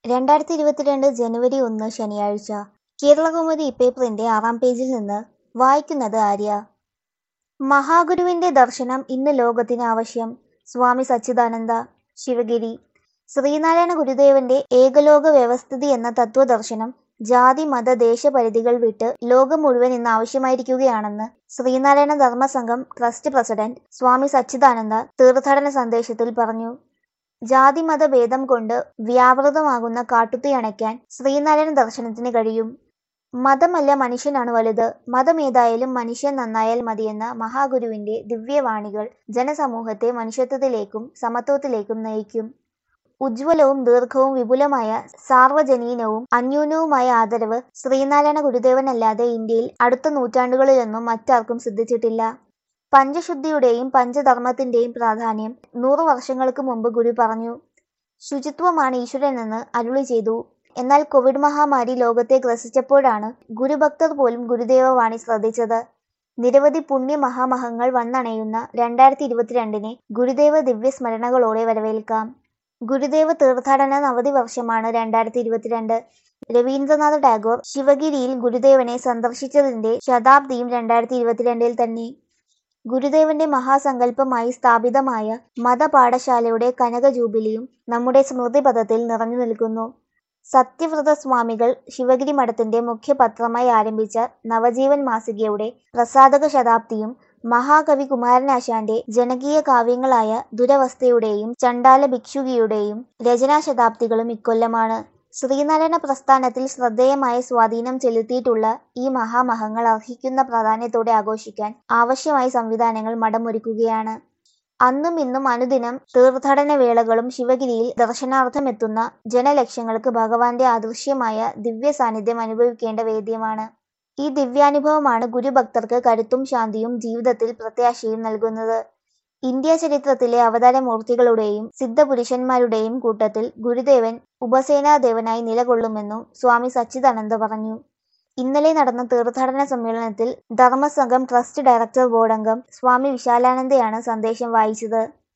രണ്ടായിരത്തി ഇരുപത്തിരണ്ട് ജനുവരി ഒന്ന് ശനിയാഴ്ച കേരളകൗമുദി ഇപ്പേപ്പറിന്റെ ആറാം പേജിൽ നിന്ന് വായിക്കുന്നത് ആര്യ മഹാഗുരുവിന്റെ ദർശനം ഇന്ന് ലോകത്തിന് ആവശ്യം സ്വാമി സച്ചിദാനന്ദ ശിവഗിരി ശ്രീനാരായണ ഗുരുദേവന്റെ ഏകലോക വ്യവസ്ഥിതി എന്ന തത്വദർശനം ജാതി മത ദേശപരിധികൾ വിട്ട് ലോകം മുഴുവൻ ഇന്ന് ആവശ്യമായിരിക്കുകയാണെന്ന് ശ്രീനാരായണ ധർമ്മസംഘം ട്രസ്റ്റ് പ്രസിഡന്റ് സ്വാമി സച്ചിദാനന്ദ തീർത്ഥാടന സന്ദേശത്തിൽ പറഞ്ഞു ജാതി മത ഭേദം കൊണ്ട് വ്യാപൃതമാകുന്ന കാട്ടുതീ അണയ്ക്കാൻ ശ്രീനാരായണ ദർശനത്തിന് കഴിയും മതമല്ല മനുഷ്യനാണ് വലുത് മതമേതായാലും മനുഷ്യൻ നന്നായാൽ മതിയെന്ന മഹാഗുരുവിന്റെ ദിവ്യവാണികൾ ജനസമൂഹത്തെ മനുഷ്യത്വത്തിലേക്കും സമത്വത്തിലേക്കും നയിക്കും ഉജ്ജ്വലവും ദീർഘവും വിപുലമായ സാർവജനീനവും അന്യൂനവുമായ ആദരവ് ശ്രീനാരായണ ഗുരുദേവനല്ലാതെ ഇന്ത്യയിൽ അടുത്ത നൂറ്റാണ്ടുകളിലൊന്നും മറ്റാർക്കും സിദ്ധിച്ചിട്ടില്ല പഞ്ചശുദ്ധിയുടെയും പഞ്ചധർമ്മത്തിന്റെയും പ്രാധാന്യം നൂറു വർഷങ്ങൾക്ക് മുമ്പ് ഗുരു പറഞ്ഞു ശുചിത്വമാണ് ഈശ്വരനെന്ന് അരുളി ചെയ്തു എന്നാൽ കോവിഡ് മഹാമാരി ലോകത്തെ ഗ്രസിച്ചപ്പോഴാണ് ഗുരുഭക്തർ പോലും ഗുരുദേവവാണി ശ്രദ്ധിച്ചത് നിരവധി പുണ്യ മഹാമഹങ്ങൾ വന്നണയുന്ന രണ്ടായിരത്തി ഇരുപത്തിരണ്ടിനെ ഗുരുദേവ ദിവ്യസ്മരണകളോടെ വരവേൽക്കാം ഗുരുദേവ തീർത്ഥാടന നവതി വർഷമാണ് രണ്ടായിരത്തി ഇരുപത്തിരണ്ട് രവീന്ദ്രനാഥ് ടാഗോർ ശിവഗിരിയിൽ ഗുരുദേവനെ സന്ദർശിച്ചതിന്റെ ശതാബ്ദിയും രണ്ടായിരത്തി ഇരുപത്തിരണ്ടിൽ തന്നെ ഗുരുദേവന്റെ മഹാസങ്കല്പമായി സ്ഥാപിതമായ മതപാഠശാലയുടെ കനക ജൂബിലിയും നമ്മുടെ സ്മൃതിപഥത്തിൽ നിറഞ്ഞു നിൽക്കുന്നു സത്യവ്രത സ്വാമികൾ ശിവഗിരി മഠത്തിന്റെ മുഖ്യപത്രമായി ആരംഭിച്ച നവജീവൻ മാസികയുടെ പ്രസാദക ശതാബ്ദിയും മഹാകവി കുമാരനാശാന്റെ ജനകീയ കാവ്യങ്ങളായ ദുരവസ്ഥയുടെയും ചണ്ടാല ഭിക്ഷുകിയുടെയും രചനാശതാബ്ദികളും ഇക്കൊല്ലമാണ് ശ്രീനാരായണ പ്രസ്ഥാനത്തിൽ ശ്രദ്ധേയമായ സ്വാധീനം ചെലുത്തിയിട്ടുള്ള ഈ മഹാമഹങ്ങൾ അർഹിക്കുന്ന പ്രാധാന്യത്തോടെ ആഘോഷിക്കാൻ ആവശ്യമായ സംവിധാനങ്ങൾ മഠമൊരുക്കുകയാണ് അന്നും ഇന്നും അനുദിനം തീർത്ഥാടന വേളകളും ശിവഗിരിയിൽ ദർശനാർത്ഥമെത്തുന്ന ജനലക്ഷങ്ങൾക്ക് ഭഗവാന്റെ അദൃശ്യമായ ദിവ്യ സാന്നിധ്യം അനുഭവിക്കേണ്ട വേദ്യമാണ് ഈ ദിവ്യാനുഭവമാണ് ഗുരുഭക്തർക്ക് കരുത്തും ശാന്തിയും ജീവിതത്തിൽ പ്രത്യാശയും നൽകുന്നത് ഇന്ത്യ ചരിത്രത്തിലെ അവതാരമൂർത്തികളുടെയും സിദ്ധപുരുഷന്മാരുടെയും കൂട്ടത്തിൽ ഗുരുദേവൻ ഉപസേനാദേവനായി നിലകൊള്ളുമെന്നും സ്വാമി സച്ചിദാനന്ദ പറഞ്ഞു ഇന്നലെ നടന്ന തീർത്ഥാടന സമ്മേളനത്തിൽ ധർമ്മസംഘം ട്രസ്റ്റ് ഡയറക്ടർ ബോർഡ് അംഗം സ്വാമി വിശാലാനന്ദയാണ് സന്ദേശം വായിച്ചത്